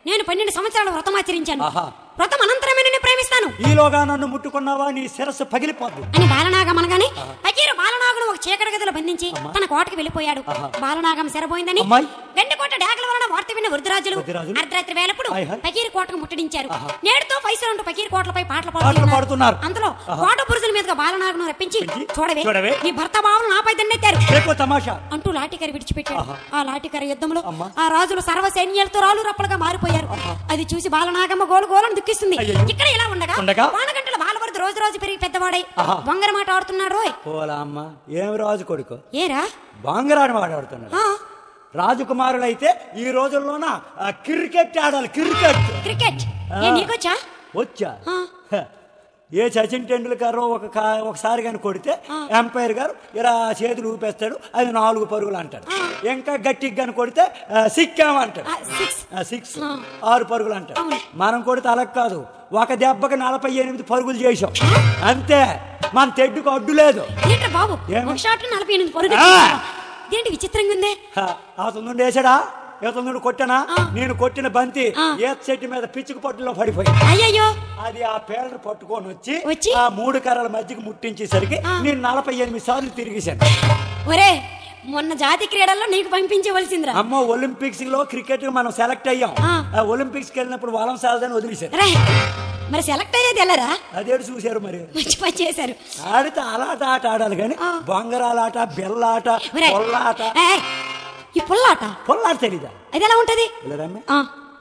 నేను పన్నెండు సంవత్సరాల వ్రతం ఆచరించాను ఆహా. వ్రతం అనంతరమే నిన్ను ప్రేమిస్తాను ఈలోగా నన్ను ముట్టుకున్నావా నీ శిరస్సు పగిలిపోద్ది అని బాలనాగం అనగానే ఫకీరు బాలనాగును ఒక చీకటి గదిలో బంధించి తన కోటకి వెళ్ళిపోయాడు ఆహా. బాలనాగం సెరబోయిందని అమ్మాయి. గండికోట డాగల వలన వార్త విన్న వృద్ధరాజులు వృద్ధరాజులు. అర్ధరాత్రి వేలప్పుడు హాయ్ హాయ్. ఫకీరు కోటకు ముట్టడించారు ఆహా. నేడుతో పైసలు ఉంటూ ఫకీరు కోటలపై పాటలు పాటలు పాడుతున్నారు. పాడుతున్నారు అందులో ఆహా. కోట పురుషుల మీదుగా బాలనాగును రప్పించి రప్పించి, చూడవే చూడవే. నీ భర్త బావలు నాపై దండెత్తారు ఎక్కువ తమాషా అంటూ లాఠీకర విడిచిపెట్టాడు ఆహా. ఆ లాఠీకర యుద్ధంలో అమ్మా. ఆ రాజులు సర్వ సైన్యాలతో రాలు రప్పలుగా మారిపోయారు అది చూసి బాలనాగమ్మ గోలు గోలను దుఃఖిస్తుంది అయ్యయ్యో. ఇక్కడ ఇలా ఉండగా ఉండగా? వానగంటల బాలవరద రోజు రోజు పెరిగి పెద్దవాడై ఆహా. బొంగర మాట ఆడుతున్నాడు రోయ్ పోలా అమ్మ ఏం రాజు కొడుకు ఏరా బాంగరాని వాడాడుతున్నాడు ఆ, రాజకుమారులైతే ఈ రోజుల్లోన ఆ, క్రికెట్ ఆడాలి క్రికెట్ క్రికెట్ ఏ ఆ. నీకొచ్చా వచ్చా ఆ. హ. ఏ సచిన్ టెండూల్కర్ ఒక కా- ఒకసారి కానీ కొడితే ఎంపైర్ గారు ఇలా చేతులు ఊపేస్తాడు అది నాలుగు పరుగులు అంటాడు ఇంకా గట్టిగా కానీ కొడితే ఆ, సిక్కామంటాడు ఆ, సిక్స్ ఆ, సిక్స్ ఆ. ఆరు పరుగులు అంటాడు అవును. మనం కొడితే అలా కాదు ఒక దెబ్బకి నలభై ఎనిమిది పరుగులు చేసాం అంతే మన తెడ్డుకు అడ్డు లేదు ఏంట్రా బాబు ఏమి? ఒక షాట్ నలభై ఎనిమిది పరుగులు ఆ. చేశావా? ఇదేంటి విచిత్రంగా ఉందే అతను వేసాడా ఇతను కొట్టానా ఆ. నేను కొట్టిన బంతి ఆ. ఏ చెట్టు మీద పిచ్చుకు పట్టులో పడిపోయింది అయ్యయ్యో అది ఆ పేలను పట్టుకొని వచ్చి వచ్చి? ఆ మూడు కర్రల మధ్యకి ముట్టించేసరికి ఆ. నేను నలభై ఎనిమిది సార్లు తిరిగేశాను ఒరే మొన్న జాతి క్రీడల్లో నీకు పంపించవలసిందిరా అమ్మో ఒలింపిక్స్ లో క్రికెట్ మనం సెలెక్ట్ అయ్యాం ఆ. ఆ ఒలింపిక్స్ కి వెళ్ళినప్పుడు వలం సాలని వదిలేశారు రే మరి సెలెక్ట్ అయ్యేది ఎలారా అదేడు చూశారు మరి మంచి పని చేశారు ఆడితే అలాట ఆట ఆడాలి కానీ ఆ. బొంగరాలాట బెల్లాట ఒరేయ్, పొల్లాట ఏయ్, ఈ పుల్లాట పొల్లాట తెలీదా అది ఎలా ఉంటది ఇలా రమ్య. ఆ,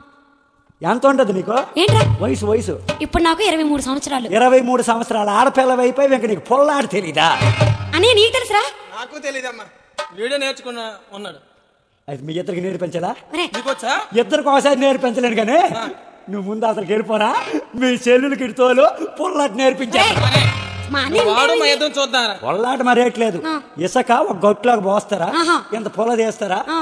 ఎంత ఉంటది నీకు ఏంట్రా వయసు వయసు ఇప్పుడు నాకు ఇరవై మూడు సంవత్సరాలు ఇరవై మూడు సంవత్సరాల ఆడపిల్ల అయిపోయి ఇంక నీకు పొల్లాట తెలీదా అని నీకు తెలుసురా నాకు తెలియదమ్మా వీడియో నేర్చుకున్న ఉన్నాడు అది మీ ఇద్దరికి నేర్పించలా ఒరే నీకొచ్చా ఇద్దరికి ఒకసారి నేర్పించలేను కానీ నువ్వు ముందు అసలు వెళ్ళిపోరా మీ చెల్లెలకి ఇటుతోలు పొల్లాట నేర్పించాను ఒరేయ్, మా అన్న నువ్వు వాడు మా ఇంటేంది? యుద్ధం చూద్దాం పొల్లాట మరి రేట్లేదు ఆ. ఇసక ఒక గొట్టులాగా పోస్తారా ఆహా. ఇంత పొల తీస్తారా ఆ.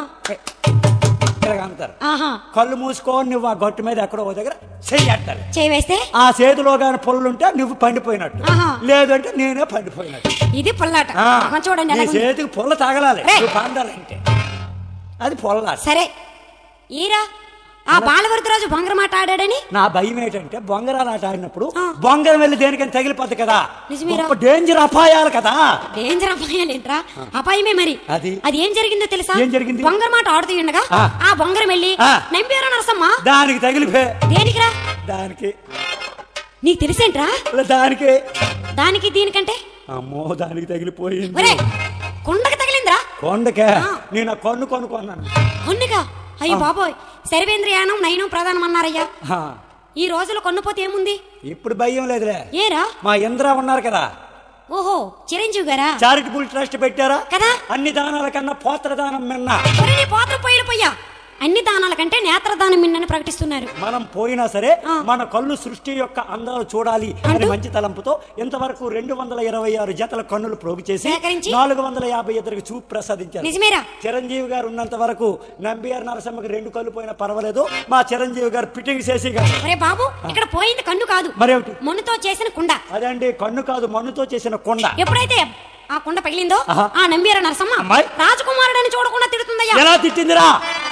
ఇలాగ అంటారు ఆహా కళ్ళు మూసుకొని నువ్వు ఆ గొట్టు మీద ఎక్కడో ఓ దగ్గర చెయ్యట్టాలి చేయి వేస్తే ఆ చేతిలో కానీ పొల్లుంటే నువ్వు పండిపోయినట్టు ఆహా. లేదంటే నేనే పండిపోయినట్టు ఇది పుల్లాట ఆ. మొహం చూడండి నీ ఎలా ఉంది. చేతికి పొల్ల తగలాలి రేయ్. నువ్వు పందాలంటే అది పొల్లాట సరే ఈరా ఆ బాలవరదరాజు బొంగర మాట ఆడాడని నా భయం ఏంటంటే బొంగరాలు ఆట ఆడినప్పుడు ఆ. బొంగరం వెళ్ళి దేనికని తగిలిపోద్ది కదా నిజమేరా? గొప్ప డేంజర్ అపాయాలు కదా డేంజర్ అపాయాలేంట్రా అపాయమే మరి అది? అది ఏం జరిగిందో తెలుసా ఏం జరిగింది? బొంగర మాట ఆడుతూ ఉండగా ఆ. ఆ బొంగరం వెళ్ళి ఆ. నంపారా నరసమ్మ దానికి తగిలిపే దేనికిరా దానికి నీకు తెలిసేంట్రా ఇలా దానికి దానికి దీనికంటే అమ్మో దానికి తగిలిపోయింది ఒరే కొండకి తగిలిందిరా కొండకే ఆ. నేను ఆ కొన్ను కొనుక్కున్నాను కొన్నిగా అయ్యో బాబోయ్ సర్వేంద్రయానం నయనం ప్రధానం అన్నారయ్యా హా, ఈ రోజులో కొన్నుపోతే ఏముంది ఇప్పుడు భయం లేదులే ఏరా మా ఇంద్ర ఉన్నారు కదా ఓహో చిరంజీవి గారా చారిటబుల్ ట్రస్ట్ పెట్టారా కదా అన్ని దానాల కన్నా పోత్ర దానం మిన్న ఒరే నీ పోత్ర పోయిలు పోయ్యా అన్ని దానాల కంటే నేత్రదానం మిన్నని ప్రకటిస్తున్నారు మనం పోయినా సరే ఆ. మన కళ్ళు సృష్టి యొక్క అందాలు చూడాలి అని అంటూ? మంచి తలంపుతో ఇంతవరకు రెండు వందల ఇరవై ఆరు జతల కన్నులు ప్రోగు చేసి సేకరించి? నాలుగు వందల యాభై ఇద్దరికి చూపు ప్రసాదించారు నిజమేరా చిరంజీవి గారు ఉన్నంత వరకు నంబిఆర్ నరసమ్మకి రెండు కళ్ళు పోయినా పర్వాలేదు మా చిరంజీవి గారు ఫిట్టింగ్ చేసి గారు ఒరే బాబు ఇక్కడ పోయింది కన్ను కాదు మరేమిటి మొన్నుతో చేసిన కుండ అదండి కన్ను కాదు మన్నుతో చేసిన కొండ ఎప్పుడైతే ఆ కుండ పగిలిందో ఆహా. ఆ నంబీర నరసమ్మ అమ్మాయి. రాజకుమారుడని చూడకుండా తిడుతుందయ్యా ఎలా తిట్టిందిరా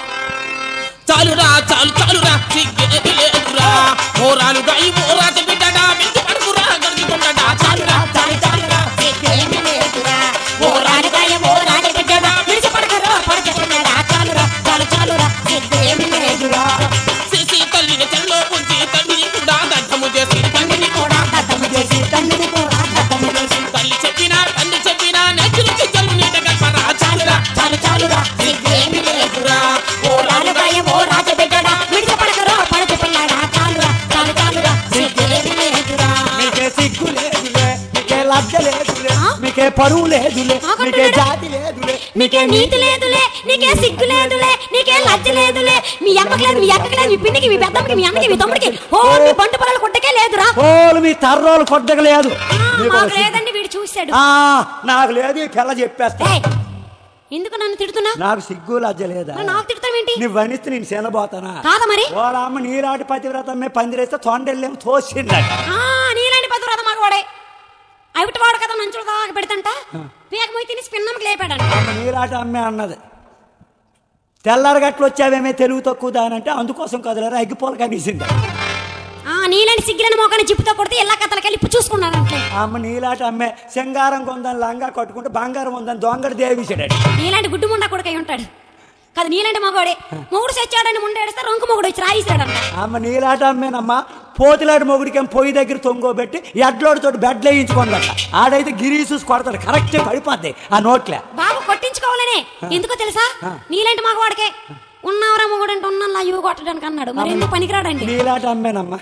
చాలురా చాలు చాలురా సిగ్గేది లేదురా మోరాలుగా ఈ మోరాత బిడ్డడా మించి పడుకురా గడిచుకుంటడా చాలురా చాలు చాలురా సిగ్గేది లేదురా మోరాలుగా ఈ మోరాత బిడ్డడా మించి పడుకురా పడుచుకుంటడా చాలురా చాలు చాలురా సిగ్గేది లేదురా సిసి తల్లిని చెల్లో పుంచి తల్లిని కూడా దద్దము చేసి తండ్రిని కూడా దద్దము చేసి తండ్రిని కూడా దద్దము చేసి తల్లి చెప్పినా తండ్రి చెప్పినా నెచ్చులు చిచ్చలు నీట కల్పరా చాలురా చాలు చాలురా సిగ్గేమి లేదురా ఓరాలుగా ఓ రాజబిడ్డడా మిడిసి పడకరా పడచి పిల్లడా చాలురా చాలు చాలురా సిగ్గేమి లేదురా మీకే సిగ్గు లేదులే మీకే లజ్జ లేదులే ఆ? మీకే పరువు లేదులే ఆగండి మీకే రే. జాతి లేదులే నీకే నీతి లేదులే నీకే సిగ్గు లేదులే నీకే లజ్జ లేదులే మీ అమ్మకి లేదు మీ అక్కకి లేదు మీ పిన్నికి మీ పెద్దమ్మకి మీ అన్నకి మీ తమ్ముడికి ఓ మీ బంటు పొలాలు కొట్టకే లేదురా ఓలు మీ తర్రోలు కొట్టగలేదు ఆ, మాకు లేదండి వీడు చూశాడు ఆ నాకు లేదు ఈ పిల్ల చెప్పేస్తా ఏయ్, ఎందుకు నన్ను తిడుతున్నా నాకు సిగ్గు లజ్జ లేదా మరి నాకు తిడతావేంటి నువ్వు వనిస్తే నేను శనబోతానా కాదా మరి వాళ్ళ అమ్మ నీరాటి పతివ్రతం మీద పందిరేస్తే తొండెళ్ళేమో తోసిందట ఆ నీలాంటి పదురాత మగవాడే అవిటి వాడు కదా నంచుడు దాకా పెడతంట పీకమోయి తిని స్పిన్నమ్మకి లేపాడంట అమ్మ నీరాటి అమ్మే అన్నది తెల్లారగట్లు వచ్చావేమే తెలుగు తక్కువ దానంటే అందుకోసం కదలరా అగ్గిపోల కనీసింది ఆ నీలాంటి సిగ్గులని మోకాన్ని జిప్పుతో కొడితే ఎలా కథలకెళ్ళి ఇప్పుడు చూసుకున్నారంటే అమ్మ నీలాట అమ్మే సింగారం కొందని లంగా కట్టుకుంటే బంగారం ఉందని దొంగడు దేవిసాడు నీలాంటి గుడ్డు ముండా కొడుకై ఉంటాడు కదా నీలాంటి మగవాడే మొగుడు చచ్చాడని ముండేడిస్తే రొంకు మొగుడు వచ్చి రాయిస్తాడంట అమ్మ నీలాట అమ్మేనమ్మా పోతులాడి మొగుడికి పొయ్యి దగ్గర తొంగోబెట్టి ఎడ్లోడితో బెడ్లు వేయించుకోందట ఆడైతే గిరీసూసి కొడతాడు కరెక్ట్ పడిపోద్ది ఆ నోట్లే బాబు కొట్టించుకోవాలనే ఎందుకో తెలుసా నీలాంటి మగవాడికే ఉన్నవరా మొగుడు అంటే ఉన్నల్లా ఇవి కొట్టడానికి అన్నాడు మరి ఎందుకు పనికిరాడండి నీలాట అమ్మేనమ్మా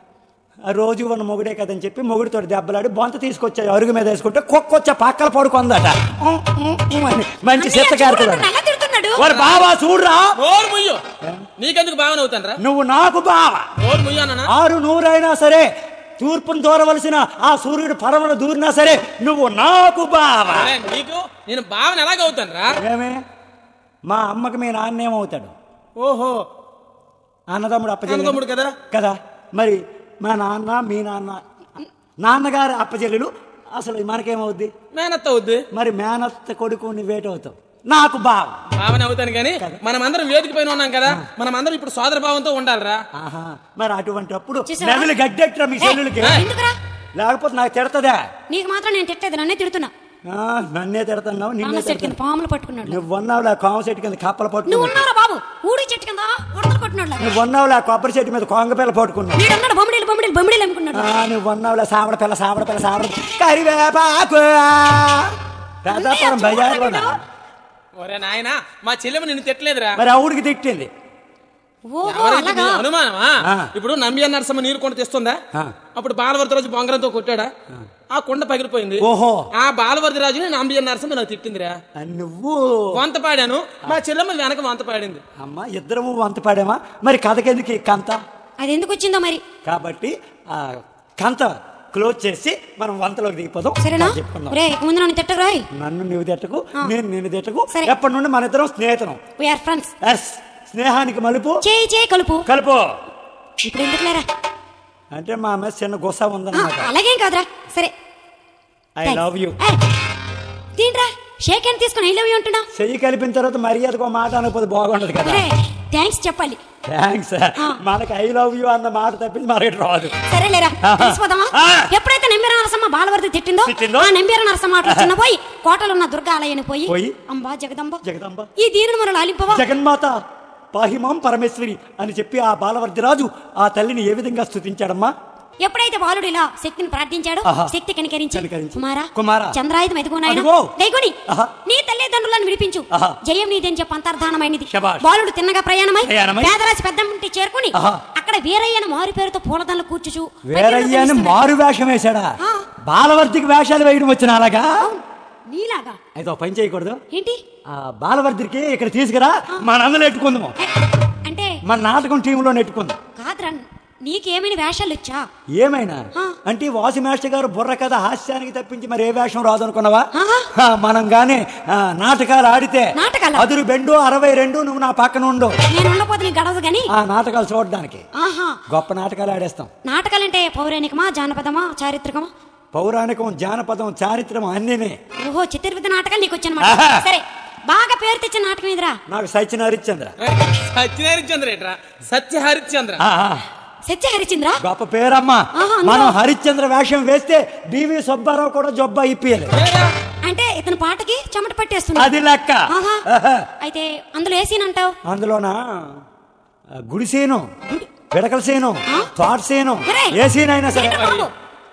ఆ రోజు ఉన్న మొగుడే కదని చెప్పి మొగుడితో దెబ్బలాడి బొంత తీసుకొచ్చా అరుగు మీద వేసుకుంటే కుక్క వచ్చే పక్కల పడుకుందట ఊ, ఊ, ఊ అని. మంచి అన్నయ్య చెత్త చూడు, కారుతున్నాడు నన్ను ఎలా తిడుతున్నాడు వారు బావా చూడరా నోరు ముయ్యు నీకెందుకు భావన అవుతానరా నువ్వు నాకు బావా నోరు ముయ్యానా ఆరు నూరైనా సరే తూర్పును దూరవలసిన ఆ సూర్యుడు పరమన దూరినా సరే నువ్వు నాకు బావా నీకు నేను భావన ఎలాగ అవుతానరా ఏమే మా అమ్మకి మీ నాన్న ఏమవుతాడు ఓహో అన్నదమ్ముడు అప్పచెల్లి అన్నదమ్ముడు కదా కదా మరి మా నాన్న మీ నాన్న నాన్నగారు అప్పచెల్లెలు అసలు మనకేమవుద్ది మేనత్త అవుద్ది మరి మేనత్త కొడుకు నువ్వేటవుతావు నాకు బావ భావన అవుతాను కానీ మనం అందరం వేదిక పైన ఉన్నాం కదా మనం అందరం ఇప్పుడు సోదర భావంతో ఉండాలిరా ఆహా మరి అటువంటి అప్పుడు చూసావా? నెమలి గడ్డెట్రా మీ చెల్లెలకి ఏ, ఎందుకురా లేకపోతే నాకు తిడతదా నీకు మాత్రం నేను తిట్టేది నన్నే తిడుతున్నా ఆ, నన్నే తిడతావు నిన్నే నాన్న చెట్టు కింద తిడతాను పాములు పట్టుకున్నాడు నువ్వు ఉన్నావులే కామ చెట్టు కింద కప్పలు నువ్వు పట్టుకున్నావు ఉన్నావురా బాబు ఊడి చెట్టు కింద ఉడతలు కొట్టినాడు నువ్వు ఉన్నావులే కొబ్బరి చెట్టు మీద కొంగ పిల్ల పట్టుకున్నావు వీడున్నాడు బొమ్మడీలు బొమ్మడీలు బొమ్మడీలు అమ్ముకున్నాడు ఆ, నువ్వు ఉన్నావులే సావడ పిల్ల సావడ పిల్ల సావడ కరివేపాకు పెద్దాపురం బజార్లోనా ఒరే నాయనా మా చెల్లెమ్మ నిన్ను తిట్టలేదురా మరి ఆవిడికి తిట్టింది ఓహో ఎవరైతే అలాగా నీ అనుమానమా ఆ. ఇప్పుడు నంబి నరసమ్మ నీరు కొండ తెస్తుందా ఆ. అప్పుడు బాలవర్తి రాజు బొంగరంతో కొట్టాడా ఆ కొండ పగిలిపోయింది ఓహో. ఆ బాలవర్తి రాజుని నంబి నరసమ్మ నాకు తిట్టిందిరా ఆ, నువ్వు వంత పాడాను మా చెల్లెమ్మ వెనక వంత పాడింది అమ్మ ఇద్దరము వంత పాడామా మరి కథకెందుకు ఈ కంత అది ఎందుకు వచ్చిందో మరి కాబట్టి ఆ కంత క్లోజ్ చేసి మనం వంతలోకి దిగిపోదాం సరేనా అది చెప్పుకుందాం రే ఇక ముందు నన్ను తిట్టకురాయ్ నన్ను నువ్వు తిట్టకు నేను నిన్ను తిట్టకు సరే. ఎప్పటి నుండి మన ఇద్దరం స్నేహితులం వీఆర్ ఫ్రెండ్స్ ఎస్ స్నేహానికి మలుపు చేయి చేయి కలుపు కలుపు ఇప్పుడు ఎందుకు లేరా అంటే మా మీద చిన్న గుస్స ఆ, ఉందన్నమాట అలాగేం కాదురా సరే ఐ లవ్ యూ ఏయ్, తిండ్రా షేక్ హ్యాండ్ తీసుకుని ఐ లవ్ యూ అంటున్నా చెయ్యి కలిపిన తర్వాత మర్యాదకు ఒక మాట అనకపోతే బాగుండదు కదా రే థ్యాంక్స్ చెప్పాలి థ్యాంక్స్ మనకి ఐ లవ్ యూ అన్న మాట తప్పించి మరొకటి రాదు సరేలేరా ఆహా. తెలిసిపోదామా ఆ. ఎప్పుడైతే నెంబెర నరసమ్మ బాలవర్ది తిట్టిందో తిట్టిందో? ఆ నెంబెర నరసమ్మ అట్లా చిన్న పోయి కోటలో ఉన్న దుర్గా ఆలయాన్ని పోయి పోయి? అంబా జగదంబ జగదంబ ఈ దీనిని మనం లాలింపవా జగన్మాత పాహిమాం పరమేశ్వరి అని చెప్పి ఆ బాలవర్ధిరాజు ఆ తల్లిని ఏ విధంగా స్తుతించాడమ్మా ఎప్పుడైతే బాలుడు ఇలా శక్తిని ప్రార్థించాడో ఆహా. శక్తి కనికరించి కనికరించి. కుమారా కుమారా. చంద్రాయుధం ఎదుగు నాయన అదిగో. దైగుని ఆహా. నీ తల్లిదండ్రులను విడిపించు ఆహా. జయం నీదని చెప్పి అంతర్ధానమైనది శభాష్. బాలుడు తిన్నగా ప్రయాణమై ప్రయాణమై. పేదరాశి పెద్దంటి చేరుకుని ఆహా. అక్కడ వీరయ్యను మారు పేరుతో పూలదండలు కూర్చుచు వేరయ్యాని మారు వేషం వేశాడా ఆ. బాలవర్ధికి వేషాలు వేయడం వచ్చిన అలాగా నీలాగా అయితే ఒక పని చేయకూడదు ఏంటి ఆ బాలవర్ధికి ఇక్కడ తీసుకురా మన అందరూ ఎట్టుకుందాము ఏ, అంటే మన నాటకం టీంలో నెట్టుకుందాం కాదురా నీకేమైనా వేషాలు వచ్చా ఏమైనా ఆ. అంటే వాసి మాస్టర్ గారు బుర్ర కథ హాస్యానికి తప్పించి మరి ఏ వేషం రాదు అనుకున్నావా ఆహా. ఆ, మనం గానీ ఆ, నాటకాలు ఆడితే నాటకాలా? అదురు బెండు అరవై రెండు నువ్వు నా పక్కన ఉండు నేను ఉండపోతే నీకు గడవదు గాని ఆ నాటకాలు చూడడానికి ఆహా గొప్ప నాటకాలు ఆడేస్తాం నాటకాలంటే పౌరాణికమా జానపదమా చారిత్రకమా పౌరాణికం జానపదం చారిత్రం అన్నీనే ఓహో చతుర్విధ నాటకాలు నీకు వచ్చానమాట ఆహా. సరే బాగా పేరు తెచ్చిన నాటకం ఇదిరా నాకు సచిన హరిశ్చంద్ర సత్య హరిశ్చంద్ర ఏట్రా సత్య హరిశ్చంద్ర ఆ, ఆ, సత్య హరిచంద్ర గొప్ప పేరమ్మా ఆహా, అందులో- మనం హరిశ్చంద్ర వేషం వేస్తే డివి సుబ్బారావు కూడా జబ్బా ఇప్పియాలి ఏరా? అంటే ఇతని పాటకి చెమట పట్టేస్తుంది అది లెక్క ఆహా. ఆహా. అయితే అందులో ఏ సీన్ అంటావు అందులోన ఆ, గుడి సీను పిడకల సీను ఆ? తోట సీను ఒరేయ్. ఏ సీన్ అయినా సరే ఏంటి బాబు?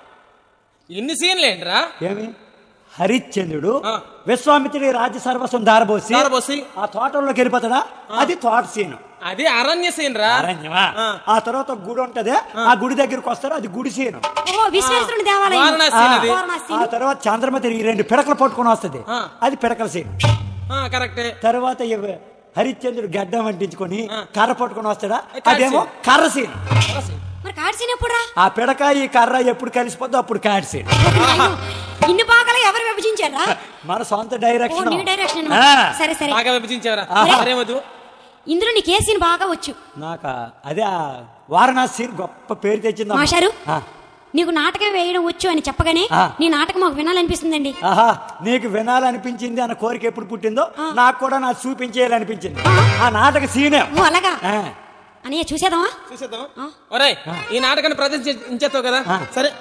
ఇన్ని సీన్లు ఏంట్రా ఏమి హరిశ్చంద్రుడు ఆ. విశ్వామిత్రుడి రాజ్య సర్వస్వం దారబోసి దారబోసి. ఆ తోటలోకి వెళ్ళిపోతాడా అది తోట సీను అది అరణ్య సీన్ రా అరణ్యమా ఆ. ఆ తర్వాత ఒక గుడి ఉంటది ఆ గుడి దగ్గరికి వస్తారు అది గుడి సీను ఓహో విశ్వేశ్వరుని దేవాలయం వారణాసి ఆ. అది వారణాసి. ఆ తర్వాత చంద్రమతి ఈ రెండు పిడకలు పట్టుకొని వస్తుంది ఆ. అది పిడకల సీను ఆ, కరెక్టే తర్వాత ఇవ- హరిశ్చంద్రుడు గడ్డం అంటించుకొని ఆ. కర్ర పట్టుకొని వస్తాడా అది కాడి అదేమో సీను. కర్ర సీను మరి కార్డ్ సీన్ ఎప్పుడు రా ఆ పిడక ఈ కర్ర ఎప్పుడు కలిసిపోద్దో అప్పుడు కాడి సీను ఇన్ని భాగాలు ఎవరు విభజించారా మన సొంత ఓ డైరెక్షన్ నీ డైరెక్షన్ ఆ. సరే సరే బాగా విభజించావరా ఆహా. మరేమదు ఇందులో నీకు ఏ సీన్ బాగా వచ్చు నాకు అదే ఆ వారణాసి సీన్ గొప్ప పేరు తెచ్చింది మాస్టారు? నీకు నాటకం వేయడం వచ్చు అని చెప్పగానే ఆ. నీ నాటకం మాకు వినాలనిపిస్తుందండి ఆహా నీకు వినాలనిపించింది అన్న కోరిక ఎప్పుడు పుట్టిందో నాకు కూడా నాకు చూపించేయాలనిపించింది ఆ నాటక సీనే ఓ అలాగా ఆ, అన్నయ్య చూసేద్దామా చూసేద్దాం ఆ. ఒరేయ్ ఈ నాటకాన్ని ప్రదర్శించేస్తావు కదా ఆ. సరే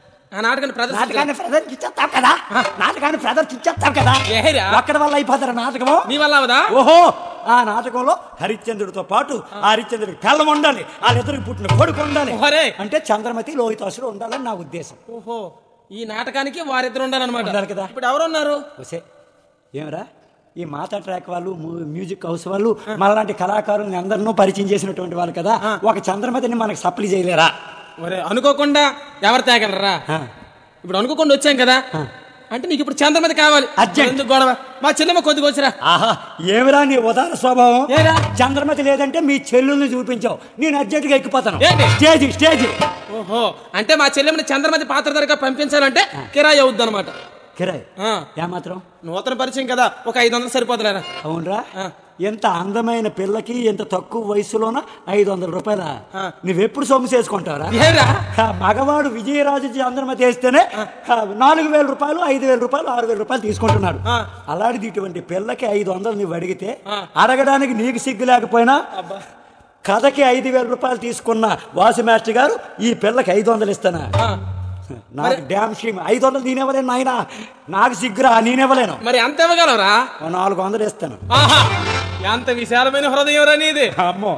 ఆ నాటకాన్ని ప్రదర్శించు నాటకాన్ని ప్రదర్శించేస్తావు కదా నాటకాన్ని ప్రదర్శించేస్తావు కదా ఏరా? ఒక్కడి వల్ల అయిపోతారు నాటకము నీ వల్ల అవదా ఓహో ఆ నాటకంలో హరిశ్చంద్రుడితో పాటు ఆ హరిశ్చంద్రుడికి పిల్లం ఉండాలి వాళ్ళిద్దరికి పుట్టిన కొడుకు ఉండాలి ఒరే. అంటే చంద్రమతి లోహితాసుడు ఉండాలని నా ఉద్దేశం ఓహో ఈ నాటకానికి వారిద్దరు ఉండాలన్నమాట ఉండాలి కదా. ఇప్పుడు ఎవరు ఉన్నారు వసే ఏమరా ఈ మాతా ట్రాక్ వాళ్ళు ము- మ్యూజిక్ హౌస్ వాళ్ళు మనలాంటి కళాకారుల్ని అందరినూ పరిచయం చేసినటువంటి వాళ్ళు కదా ఒక చంద్రమతిని మనకు సప్లై చేయలేరా ఒరే అనుకోకుండా ఎవరు తేగలరా ఆ. ఇప్పుడు అనుకోకుండా వచ్చాం కదా అంటే నీకు ఇప్పుడు చంద్రమతి కావాలి అర్జెంట్. ఎందుకు గొడవ మా చెల్లెమ్మ కొద్దిగా వచ్చిరా ఆహా ఏమిరా నీ ఉదార స్వభావం ఏరా? చంద్రమతి లేదంటే మీ చెల్లుల్ని చూపించావు నేను అర్జెంటుగా ఎక్కిపోతాను ఏంటి? స్టేజ్ స్టేజ్ ఓహో అంటే మా చెల్లెమ్మని చంద్రమతి పాత్రధారిగా పంపించాలంటే కిరాయి అవుద్ది అనమాట కిరాయ్ ఏమాత్రం నూతన పరిచయం కదా ఒక ఐదు వందలు సరిపోతులేరా అవునరా ఆ. ఎంత అందమైన పిల్లకి ఎంత తక్కువ వయసులోన ఐదు వందల రూపాయల ఆ. నువ్వెప్పుడు సొమ్ము చేసుకుంటావురా ఏరా ఆ, మగవాడు విజయరాజు చంద్రమతి వేస్తేనే ఆ, నాలుగు వేల రూపాయలు ఐదు వేల రూపాయలు ఆరు వేల రూపాయలు తీసుకుంటున్నాడు ఆ. అలాంటిది ఇటువంటి పిల్లకి ఐదు వందలు నువ్వు అడిగితే ఆ. అడగడానికి నీకు సిగ్గు లేకపోయినా అబ్బా కథకి ఐదు వేల రూపాయలు తీసుకున్న వాసు మాస్టర్ గారు ఈ పిల్లకి ఐదు వందలు ఇస్తానా ఆ. నాకు డ్యామ్ షీమ్ ఐదు వందలు నేనివ్వలేను నాయన నాకు సిగ్గురా నేనివ్వలేను మరి ఎంత ఇవ్వగలరా ఓ నాలుగు వందలు ఇస్తాను ఆహా ఎంత విశాలమైన హృదయం రా నీది అమ్మో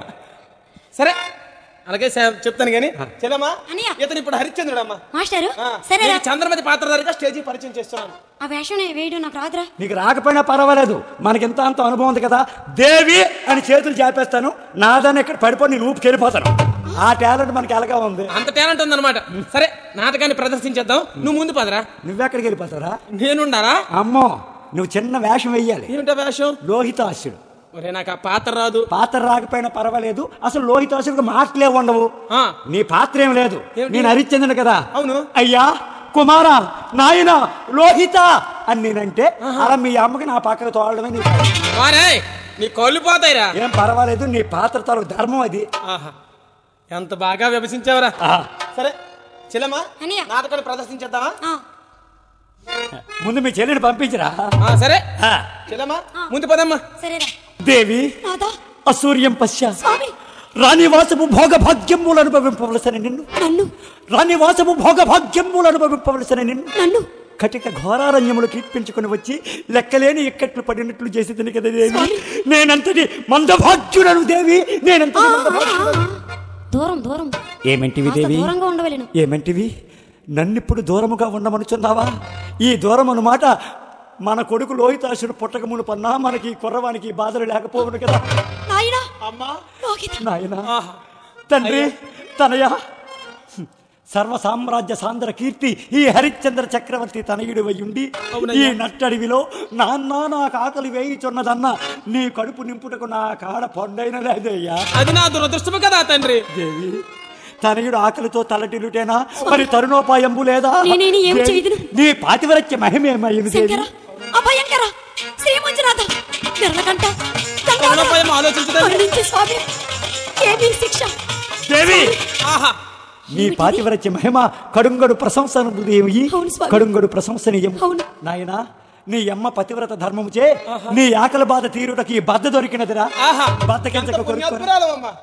సరే అలాగే సే- చెప్తాను కానీ చెల్లమ్మా అన్నయ్య. ఇతను ఇప్పుడు హరిశ్చంద్రుడు అమ్మా మాస్టారు ఆ, సరేరా నీకు చంద్రమతి పాత్రధారిగా స్టేజీ పరిచయం చేస్తున్నాను ఆ వేషం నేను వేయడం నాకు రాదురా నీకు రాకపోయినా పర్వాలేదు మనకి ఇంత అంత అనుభవం ఉంది కదా దేవి అని చేతులు చేపేస్తాను నాదాన్ని ఇక్కడ పడిపోయి నేను ఊపికి వెళ్ళిపోతాను ఆ టాలెంట్ మనకి ఎలాగా ఉంది అంత టాలెంట్ ఉందన్నమాట సరే నాటకాన్ని ప్రదర్శించేద్దాం నువ్వు ముందు పదరా నువ్వెక్కడికి వెళ్ళిపోతారా నేనుండారా అమ్మో నువ్వు చిన్న వేషం వెయ్యాలి ఏమిటా వేషం లోహితాసుడు ఒరే నాకు ఆ పాత్ర రాదు పాత్ర రాకపోయినా పర్వాలేదు అసలు లోహితాసుడికి మాటలే ఉండవు ఆ, నీ పాత్ర ఏం లేదు ఏమిటి? నేను హరిశ్చంద్రుడు కదా అవును. అయ్యా కుమార నాయన లోహిత అని నేనంటే అలా మీ అమ్మకి నా పక్కన తోడమే నీ పని. వారే నీ కళ్ళు పోతాయిరా ఏం పర్వాలేదు నీ పాత్ర తాలూకు ధర్మం అది ఆహా ఎంత బాగా విభజించావరా ఆ, సరే చెల్లమ్మా అన్నయ్య. నాటకాన్ని ప్రదర్శించేద్దామా ఆ, ముందు మీ చెల్లిని పంపించరా ఆ, సరే ఆ, చెల్లమ్మా ముందు పదమ్మా సరేరా దేవి నాదా అసూర్యం పశ్చ స్వామి రాణివాసము భోగ భాగ్యములు అనుభవింపవలసిన నిన్ను నన్ను రాణివాసము భోగ భాగ్యములు అనుభవింపవలసిన నిన్ను నన్ను కటిక ఘోరారణ్యములు కీర్పించుకుని వచ్చి లెక్కలేని ఇక్కట్లు పడినట్లు చేసి తిని కదా దేవి స్వామి. నేనంతటి మందభాగ్యుడను దేవి నేనంతటి మందభాగ్యుడను. దూరం దూరం ఏమంటివి కాస్త దేవి దూరంగా ఉండవలేను ఏమంటివి నన్నిప్పుడు దూరముగా ఉండమనుచున్నావా ఈ దూరం అన్నమాట మన కొడుకు లోహితాసుడు పుట్టకమును పన్నా మనకి ఈ కుర్రవానికి ఈ బాధలు లేకపోవును కదా నాయనా అమ్మా లోకిత నాయన ఆహా తండ్రి తనయ సర్వ సామ్రాజ్య సాంద్ర కీర్తి ఈ హరిశ్చంద్ర చక్రవర్తి తనయుడు ఉండి అవునయ్యా. ఈ నట్టడివిలో నాన్న నాకు ఆకలి వేయిచున్నదన్న నీ కడుపు నింపుటకు నా కాడ పొండైన లేదయ్యా అది నా దురదృష్టము కదా తండ్రి దేవి తనయుడు ఆకలితో తలటిలుటేనా మరి తరుణోపాయంబు లేదా నేనేని ఏం దేవి, చేయదును? నీ పాతివరత్య మహిమేమయ్యింది దేవి శంకర అభయంకర శ్రీ మంజునాథ నిర్లకంట కరుణోపాయం ఆలోచించదే. కరుణించు స్వామి ఏమీ శిక్ష దేవి ఆహా నీ పాతివరత్య మహిమ కడుంగడు ప్రశంసనీయమి అవును స్వామి. కడుంగడు ప్రశంసనీయం అవును. నాయనా నీ అమ్మ పతివ్రత ధర్మముచే నీ ఆకలి బాధ తీరుటకి ఈ బద్ద దొరికినదిరా ఆహా బద్దకెంచక ఎంత కొరుక్కొని పుణ్యాత్మురాలవమ్మా.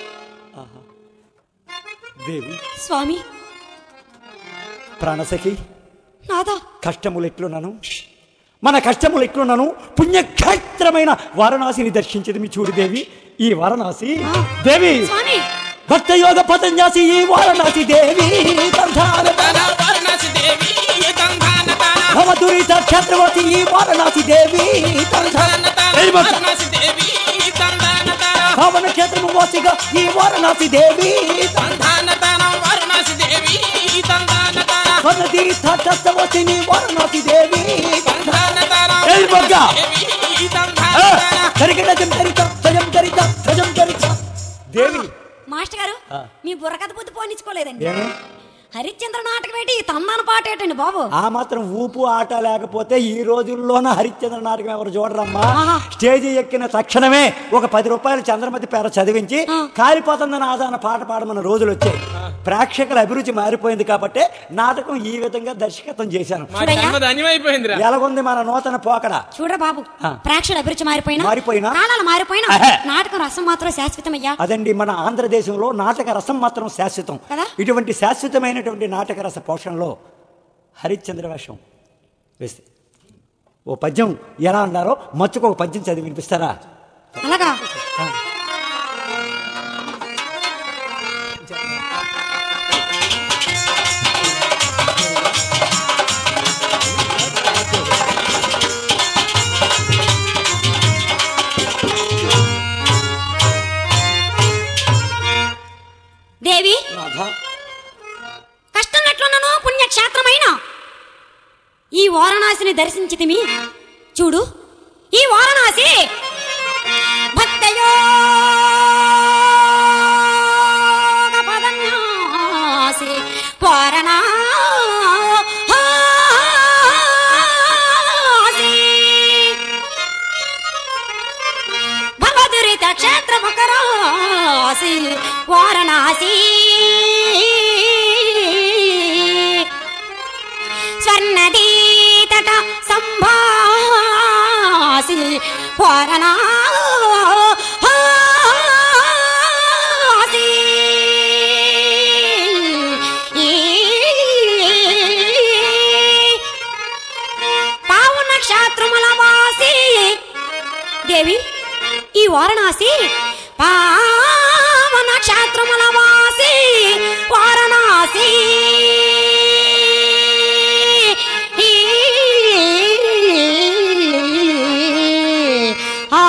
దేవి స్వామి ప్రాణసఖి నాదా కష్టములు ఎట్లున్నాను మన కష్టములు ఎట్లున్నాను పుణ్యక్షేత్రమైన వారణాసిని దర్శించదు మీ చూడు దేవి ఈ వారణాసి ఆ. దేవి స్వామి భక్త యోగ పతంజాసి ఈ వారణాసి దేవి తంధాన తన వారణాసి దేవి తంధాన తన భవదురిత క్షేత్రవతి ఈ వారణాసి దేవి తంధాన తన తన ఏయ్ భక్త. వారణాసి దేవి తంధాన తన భావన క్షేత్రము వాసిగా ఈ వారణాసి దేవి తంధాన తన వారణాసి దేవి తంధాన తన స్వర్ణతీర్థవతిని వారణాసి దేవి తంధాన తన ఏయ్ భక్త. దేవి తంధాన ఆ, తన జరిగినజం దరిత స్వయం దరిత స్వయం దరిత దేవి మాస్టర్ గారు ఆ. మీ బుర్ర కథ బుద్ధి పోనిచ్చుకోలేదండి ఏమి? హరిశ్చంద్ర నాటకం ఏంటి ఈ తందాన పాట ఏంటండి బాబు ఆ మాత్రం ఊపు ఆట లేకపోతే ఈ రోజుల్లోన హరిశ్చంద్ర నాటకం ఎవరు చూడరమ్మా ఆహా. స్టేజి ఎక్కిన తక్షణమే ఒక పది రూపాయలు చంద్రమతి పేర చదివించి కాలిపోతుందని ఆదాన పాట పాడమన్న రోజులు వచ్చాయి ప్రేక్షకుల అభిరుచి మారిపోయింది కాబట్టి నాటకం ఈ విధంగా దర్శకత్వం చేశాను మా జన్మ ధన్యమైపోయిందిరా ఎలాగుంది మన నూతన పోకడ చూడరా బాబు ఆ. ప్రేక్షకుల అభిరుచి మారిపోయినా మారిపోయినా? కాలాలు మారిపోయినా ఆహా. నాటకం రసం మాత్రం శాశ్వతమయ్యా అదండి మన ఆంధ్రదేశంలో నాటక రసం మాత్రం శాశ్వతం కదా? ఇటువంటి శాశ్వతమైనటువంటి నాటక రస పోషణలో హరిశ్చంద్ర వేషం వేస్తే ఓ పద్యం ఎలా అన్నారో మచ్చుకు ఒక పద్యం చదివి వినిపిస్తారా అలాగా దేవి నాథా కష్టం ఎట్లున్నానో పుణ్యక్షేత్రమైన ఈ వారణాసిని దర్శించితిమి చూడు ఈ వారణాసి భక్తయోగ పదన్యాసి వారణాసి భవదురిత క్షేత్ర మకరాసి వారణాసి స్వర్ణదీతట సంభాసి వారణాసి పావు నక్షత్రముల వాసి దేవి ఈ వారణాసి పావన క్షేత్రముల వాసి వారణాసి ఆ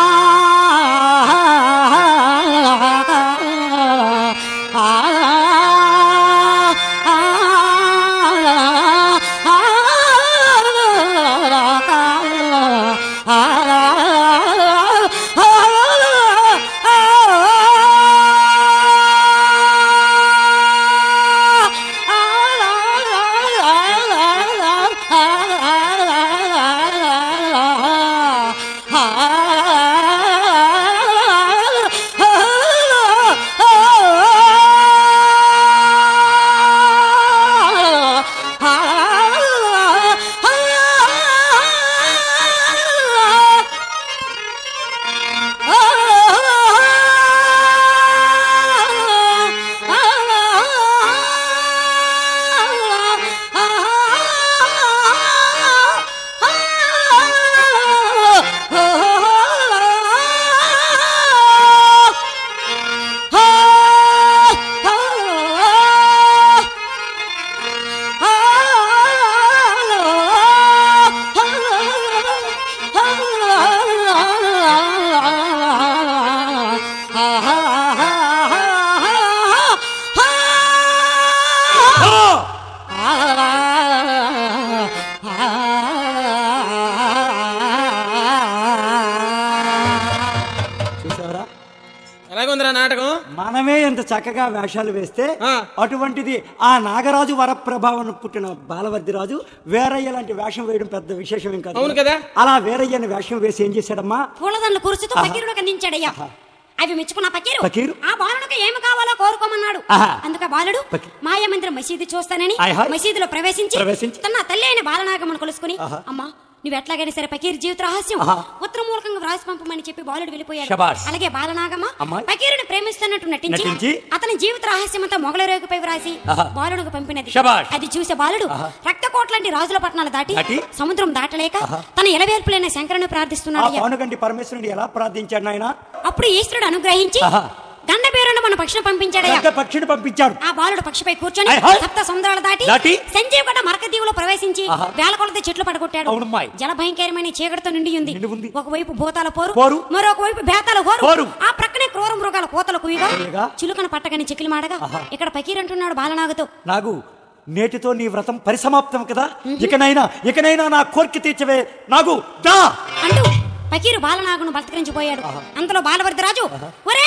చూసావరా ఎలాగుందిరా నాటకం మనమే ఎంత చక్కగా వేషాలు వేస్తే ఆ. అటువంటిది ఆ నాగరాజు వరప్రభావం పుట్టిన బాలవర్ది రాజు వేరయ్య లాంటి వేషం వేయడం పెద్ద విశేషం ఏం కాదు అవును కదా? అలా వేరయ్యని వేషం వేసి ఏం చేశాడమ్మా పూలదండలు కురుచుతూ పకీరుడు అందించాడయ్యా అవి మెచ్చుకున్న పకీరు పకీరు? ఆ బాలుడికి ఏమి కావాలో కోరుకోమన్నాడు ఆహా. అందుక బాలుడు పకీ- మాయ మందిరం మసీదు చూస్తానని ఆయ్ హాయ్. మసీదులో ప్రవేశించి ప్రవేశించి? తన తల్లి అయిన బాలనాగమ్మను కొలుసుకుని ఆహా. అమ్మా నువ్వు ఎట్లాగైనా సరే పకీర్ జీవిత రహస్యం ఆహా. ఉత్తర మూలకంగా వ్రాసి పంపమని చెప్పి బాలుడు వెళ్ళిపోయాడు శభాష్. అలాగే బాలనాగమ్మ అమ్మాయ్. పకీరుని ప్రేమిస్తున్నట్టు నటించి నటించి? అతని జీవిత రహస్యం అంతా మొగల రేగుపై వ్రాసి ఆహా. బాలుడికి పంపినది శభాష్. అది చూసే బాలుడు ఆహా. రక్తకోట లాంటి రాజుల పట్టణాలు దాటి దాటి? సముద్రం దాటలేక ఆహా. తన ఎలవేల్పులైన శంకరుని ఆ ప్రార్థిస్తున్నాడు పానుగంటి పరమేశ్వరుడు ఎలా ప్రార్థించాడు నాయన అప్పుడు ఈశ్వరుడు అనుగ్రహించి ఆహా. గండ పేరున్న మన పక్షిని పంపించాడయ్యా పెద్ద పక్షిని పంపించాడు ఆ బాలుడు పక్షిపై కూర్చొని ఆయ్ హాయ్. సప్త సముద్రాలు దాటి దాటి? సంజీవ్ గడ్డ మరక దీవులో ప్రవేశించి ఆహా. వేల కొలది చెట్లు పడగొట్టాడు అవునమ్మాయ్. జల భయంకరమైన చీకటితో నిండి ఉంది నిండి ఉంది. ఒకవైపు భూతాల పోరు పోరు. మరొక వైపు బేతాల హోరు హోరు. ఆ ప్రక్కనే క్రూర మృగాల కోతల కుయ్యగా కుయ్యగా. చిలుకన పట్టగని చికిలి మాడగా ఆహా. ఇక్కడ పకీర్ అంటున్నాడు బాలనాగతో నాగు నేటితో నీ వ్రతం పరిసమాప్తం కదా ఇకనైనా ఇకనైనా నా కోరిక తీర్చవే నాగు దా అంటూ పకీరు బాలనాగును బతకరించిపోయాడు అంతలో బాలవర్ధరాజు ఒరే మాయావి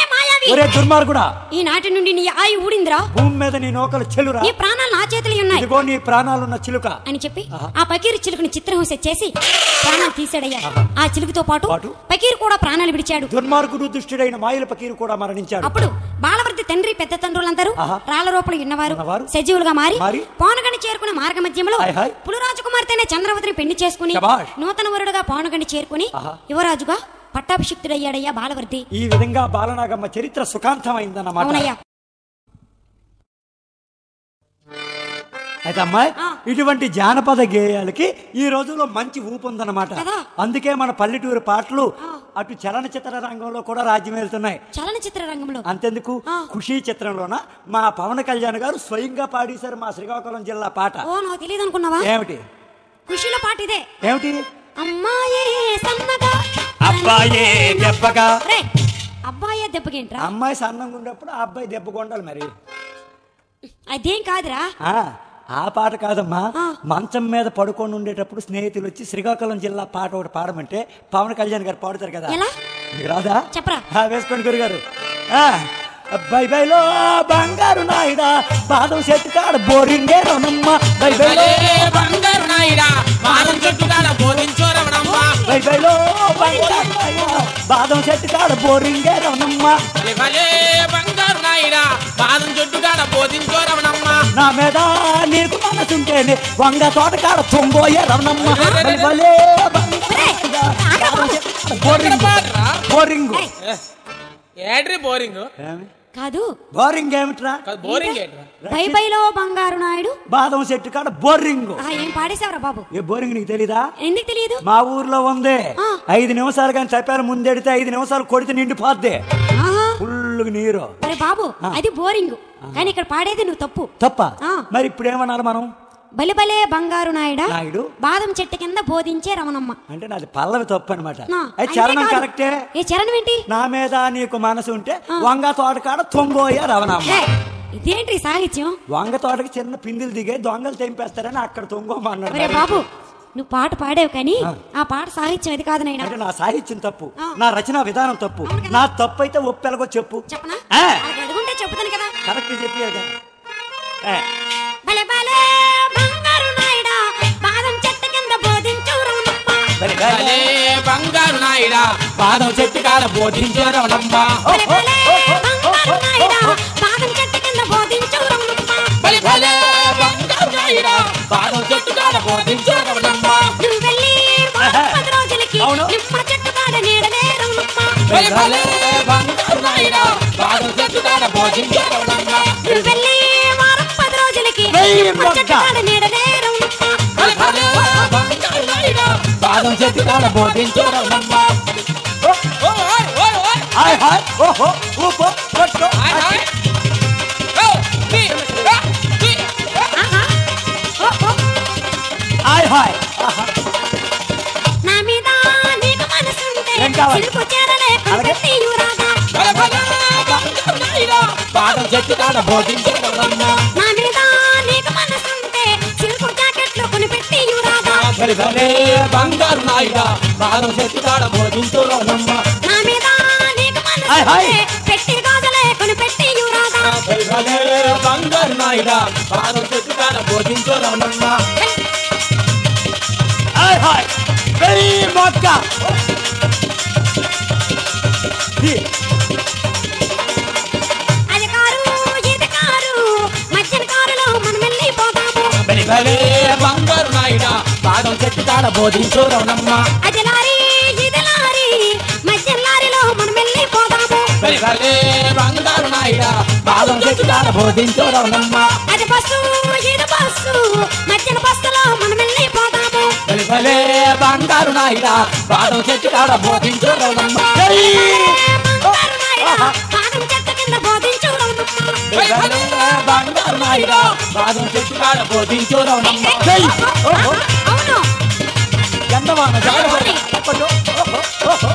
దుర్మార్గి ఒరే దుర్మార్గుడా ఈనాటి నుండి నీ ఆయి ఊడిందిరా భూమి మీద నీ నోకలు చెలురా నీ ప్రాణాలు నా చేతులు ఉన్నాయి ఇదిగో నీ ప్రాణాలున్న చిలుక అని చెప్పి ఆ పకీరు చిలుకని చిత్రహింస చేసి ప్రాణాలు తీసాడయ్యా ఆ చిలుకతో పాటు పాటు? పకీరు కూడా ప్రాణాలు విడిచాడు దుర్మార్గుడు దుష్టుడైన మాయల పకీరు కూడా మరణించాడు అప్పుడు బాలవర్తి తండ్రి పెద్ద తండ్రులందరూ ఆహా. రాళ్ల రూపంలో ఉన్నవారు ఉన్నవారు. సజీవులుగా మారి మారి. పౌనగండి చేరుకున్న మార్గ మధ్యంలో హాయ్ హాయ్. పులురాజు కుమార్తెనే చంద్రవతిని పెళ్లి చేసుకుని శభాష్. నూతన వరుడుగా పౌనగండి చేరుకుని ఆహా. యువరాజుగా పట్టాభిషిక్తుడయ్యాడయ్యా బాలవర్తి ఈ విధంగా బాలనాగమ్మ చరిత్ర సుఖాంతమైందన్నమాట అవునయ్యా అయితే అమ్మాయి ఆ. ఇటువంటి జానపద గేయాలకి ఈ రోజుల్లో మంచి ఊపు ఉందన్నమాట కదా. అందుకే మన పల్లెటూరు పాటలు అటు చలనచిత్ర రంగంలో కూడా రాజ్యం వెళ్తున్నాయి చలనచిత్ర రంగంలో అంతెందుకు ఆ. ఖుషీ చిత్రంలోన మా పవన్ కళ్యాణ్ గారు స్వయంగా పాడేశారు మా శ్రీకాకుళం జిల్లా పాట ఓ నాకు తెలియదు అనుకున్నావా ఏమిటి ఖుషిలో పాట ఇదే ఏమిటి అమ్మాయే సన్నగా అబ్బాయే దెబ్బగా రే అబ్బాయే దెబ్బకేంట్రా అమ్మాయి సన్నంగా ఉన్నప్పుడు ఆ అబ్బాయి దెబ్బ కొండాలి మరి అదేం కాదురా ఆ, ఆ పాట కాదమ్మా ఆ. మంచం మీద పడుకొని ఉండేటప్పుడు స్నేహితులు వచ్చి శ్రీకాకుళం జిల్లా పాట ఒకటి పాడమంటే పవన్ కళ్యాణ్ గారు పాడుతారు కదా ఎలా? మీకు రాదా చెప్పరా ఆ, వేసుకోండి గురుగారు ఆ, బై బైలో బంగారు నాయుడా బాదం చెట్టు కాడ బోరింగే రమమ్మ బై బైలో భలే బంగారు నాయుడా మారం చెట్టు కాడ బోధించో రమణమ్మ బై బైలో బంగారు నాయుడా బాదం చెట్టు కాడ బోరింగే రమణమ్మ భలే భలే బంగారు నాయుడా మారం చెట్టు కాడ బోధించో రమణమ్మ నా మీద నీకు మనసుంటేనే వంగ తోట కాడ తుంబోయే రమణమ్మ బై బలే బంగారు నాయుడా, బాదం చెట్టు కాడ బోరింగు పాడరా బోరింగు ఏయ్. ఏడ్రి బోరింగ్ ఏమి? కాదు బోరింగ్ ఏమిట్రా కాదు బోరింగ్ ఏట్రా బై బైలో బంగారు నాయుడు బాదం చెట్టు కాడ బోరింగు ఆ ఏం పాడేశావురా బాబు ఏ బోరింగ్ నీకు తెలీదా ఎందుకు తెలియదు మా ఊర్లో ఉంది ఆ. ఐదు నిమిషాలు కానీ చెప్పారు ముందెడితే ఐదు నిమిషాలు కొడితే నిండిపోద్ది ఆహా. ఫుల్ నీరు అరే బాబు అది బోరింగ్ కానీ ఇక్కడ పాడేది నువ్వు తప్పు తప్ప ఆ. మరి ఇప్పుడు ఏమన్నారు మనం బలిబలే బంగారు నాయుడా నాయుడు బాదం చెట్టు కింద బోధించే రమణమ్మ అంటే నాది పల్లవి తప్పు అనమాట నా, అయితే అంటే చరణం కాదు. కరెక్టే ఏ చరణం ఏంటి నా మీద నీకు మనసు ఉంటే వంగ తోట కాడ తొంగోయ రవణమ్మ ఏయ్, ఇదేంటి సాహిత్యం వంగ తోటకి చిన్న పిందులు దిగే దొంగలు తెంపేస్తారని అక్కడ తొంగోమన్నాడు ఒరే బాబు నువ్వు పాట పాడావు కానీ ఆ పాట సాహిత్యం ఇది కాదు నాయన అంటే నా సాహిత్యం తప్పు ఆ. నా రచన విధానం తప్పు అవును కదా. నా తప్పు అయితే ఒప్పెలగో చెప్పు చెప్పనా ఆ. అది అడుగుంటే చెప్తాను కదా కరెక్ట్ చెప్పి బలే బలే బంగారు నాయుడా బాదం చెట్టు కింద బోధించు రమణమ్మ భలే బంగారు నాయుడా పాదం చెట్టు కాడ బోధించో రమణమ్మ బలే బలే బంగారు నాయుడా బాదం చెట్టు కింద బోధించు రమణమ్మ భలే భలే బంగారు నాయుడా పాదం చెట్టు కాడ బోధించో రమణమ్మ నువ్వు వెళ్ళి వారం పది రోజులకి అవును. నిమ్మ చెట్టు కాడ నీడలే రమణమ్మ భలే భలే బంగారు నాయుడా పాదం చెట్టు కాడ బోధించో రమణమ్మ నువ్వు వెళ్ళి వారం పది రోజులకి వెయ్యి నిమ్మ చెట్టు మొగ్గ. కాడ నీడలే రమణమ్మ భలే భలే బంగారు నాయుడా పాదం చెట్టు కాడ బోధించో రమణమ్మ ఓ ఓయ్ ఓయ్ ఓయ్ హాయ్ హాయ్ ఓహో ఊపో కొట్టో హాయ్ హాయ్ ఓ టీ ఆ టీ ఆహా. ఓ, ఓ. హాయ్ హాయ్ ఆహా. నా మీద నీకు మనసుంటే ఏం కావాలి? సిలుకు చీరలే అలాగే. కొనిపెట్టి యువరాజా. భలే భలే బంగారు నాయుడా పాదం చెట్టు కాడ బోధించో రమణమ్మ నా మీద నీకు మనసుంటే సిల్కు జాకెట్లు కొనిపెట్టి యువరాజా. భలే భలే బంగారు నాయుడా పాదం చెట్టు కాడ బోధించో రమణమ్మ నా మీద నీకు హాయ్, హాయ్. మనసుంటే పెట్టి గాజులే కొనిపెట్టి యువరాజా. భలే భలే బంగారు నాయుడా పాదం చెట్టు కాడ బోధించో రమణమ్మ హాయ్ హాయ్ వెరీ మొక్క ఈ, అది కారు ఇది కారు మధ్యన కారులో మనం వెళ్ళిపోతాము భలే భలే బంగారు నాయుడా పాదం చెట్టు కాడ బోధించో రమణమ్మ అది లారీ ఇది లారీ మధ్యన లారీలో మనం వెళ్ళిపోతాము భలే భలే బంగారు నాయుడా పాదం చెట్టు కాడ బోధించో రమణమ్మ అది బస్సు ఇది బస్సు మధ్యన బస్సులో మనం వెళ్ళిపోతాము భలే భలే బంగారు నాయుడా పాదం చెట్టు కాడ బోధించో రమణమ్మ బంగారు నాయుడా, పాదం చెట్టు కింద బోధించు రమణమ్మ. భలే భలే బంగారు నాయుడా పాదం చెట్టు కాడ బోధించో రమణమ్మ చెయ్యి. ఆహా, అవును ఎండవాన జాగ్రత్త తప్పదు. ఓహో, ఓహో.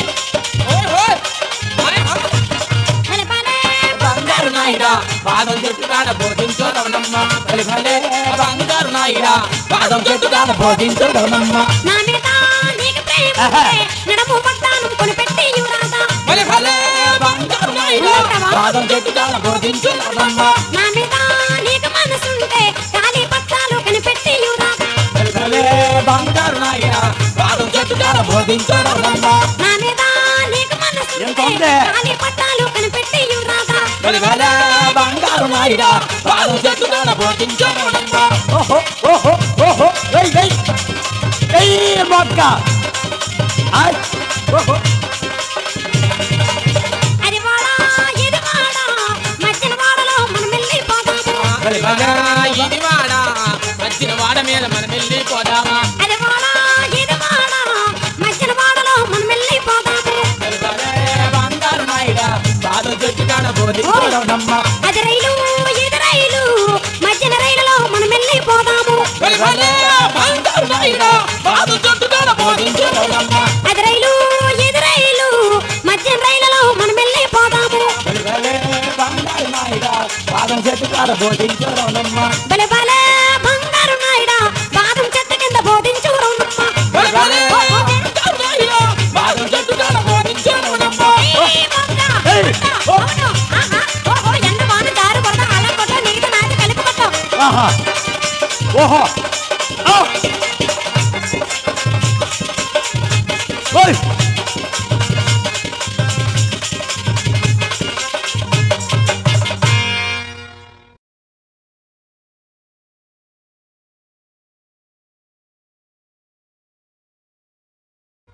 భలే భలే బంగారు నాయుడా పాదం చెట్టు కాడ బోధించో రమణమ్మ భలే భలే బంగారు నాయుడా పాదం చెట్టు కాడ బోధించో రమణమ్మ నా మీద నీకు ప్రేమ ఉంటే నడము పట్టాను కొనిపెట్టి యువరాజా భలే భలే బంగారు నాయుడా బాదం చెట్టు కాడ బోధించు రమమ్మ నా మీద నీకు మనసుంటే కాలి పట్టాలు కనిపెట్టి యువరాజా బలిబలే బంగారు నాయన బాదం చెట్టు కాడ బోధించు రమమ్మ నా మీద నీకు ఎంత మనసుంటే ఉంది? కాలి పట్టాలు కనిపెట్టి యువరాజా బలిబలే బంగారు నాయన బాదం చెట్టు కాడ బోధించు రమమ్మ ఓహో ఓహో ఓహో ఏయ్ ఏయ్ ఏయ్ మొక్క ఆయ్ ఓహో అది వాడా ఇది వాడా మధ్యన వాడలో మనం వెళ్ళిపోదాము బలిబలే ఇది వాడ వచ్చిన వాడ మీద మనం వెళ్ళిపోదామా అది వాడా ఇది వాడా మధ్యన వాడలో మనం వెళ్ళిపోదాము బలిబలే బంగారు నాయన బాదం చెట్టు కాడ బోధించు రమమ్మ అది రైలు ఇది రైలు మధ్యన రైలులో మనం వెళ్ళిపోదాము బలిబలే బంగారు నాయన బాదం చెట్టు కాడ బోధించు రమమ్మ అది రైలు ఇది రైలు మధ్యన రైలులో మనం వెళ్ళిపోదాము బలిబలే బంగారు నాయన బాదం చెట్టు కాడ బోధించు రమమ్మ బలే బలే బంగారు నాయుడా బాదం చెట్టు కింద బోధించు రౌనమ్మ. బలిబలే బంగారు నాయన బాదం చెట్టు కాడ బోధించు రమమ్మ ఏయ్ వంగ, వంగ, అవును, ఆహా, ఓహో, ఎండ వాన జారు పడతా, అలా కొట్ట, నీకు నాది కలిపి కొట్టు. ఆహా ఓహో